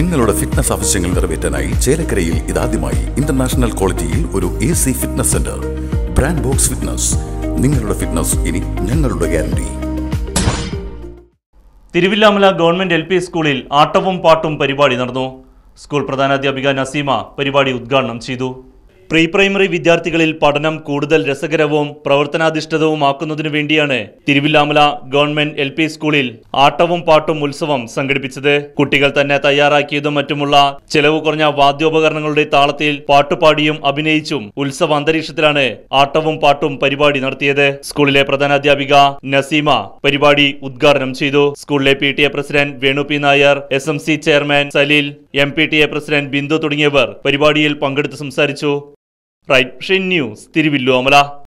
നിങ്ങളുടെ ഫിറ്റ്നസ് ആവശ്യങ്ങൾ നിറവേറ്റാനായി ചേലക്കരയിൽ ഇതാദ്യമായി ഇന്റർനാഷണൽ ക്വാളിറ്റിയിൽ ഒരു A C fitness centre brand Box Fitness നിങ്ങളുടെ ഫിറ്റ്നസ് ഇനി ഞങ്ങളുടെ guarantee Thiruvilwamala government L P സ്കൂളിൽ ആട്ടവും പാട്ടും പരിപാടി നടന്നു സ്കൂൾ പ്രധാനാധ്യാപിക നസീമ പരിപാടി ഉദ്ഘാടനം ചെയ്തു പ്രീ പ്രൈമറി വിദ്യാർത്ഥികളിൽ പഠനം കൂടുതൽ രസകരവും പ്രവർത്തനാധിഷ്ഠിതവുമാക്കുന്നതിനു വേണ്ടിയാണ് തിരുവില്ലാമല ഗവൺമെന്റ് എൽ പി സ്കൂളിൽ ആട്ടവും പാട്ടും ഉത്സവം സംഘടിപ്പിച്ചത് കുട്ടികൾ തന്നെ തയ്യാറാക്കിയതും മറ്റുമുള്ള ചെലവ് കുറഞ്ഞ വാദ്യോപകരണങ്ങളുടെ താളത്തിൽ പാട്ടുപാടിയും അഭിനയിച്ചും ഉത്സവ അന്തരീക്ഷത്തിലാണ് ആട്ടവും പാട്ടും പരിപാടി നടത്തിയത് സ്കൂളിലെ പ്രധാനാധ്യാപിക നസീമ പരിപാടി ഉദ്ഘാടനം ചെയ്തു സ്കൂളിലെ P T A president Venu P Nair S M C chairman Saleel M P T A president Bindu തുടങ്ങിയവർ പരിപാടിയിൽ പങ്കെടുത്ത് സംസാരിച്ചു റൈറ്റ് ന്യൂസ് തിരുവില്ലോമല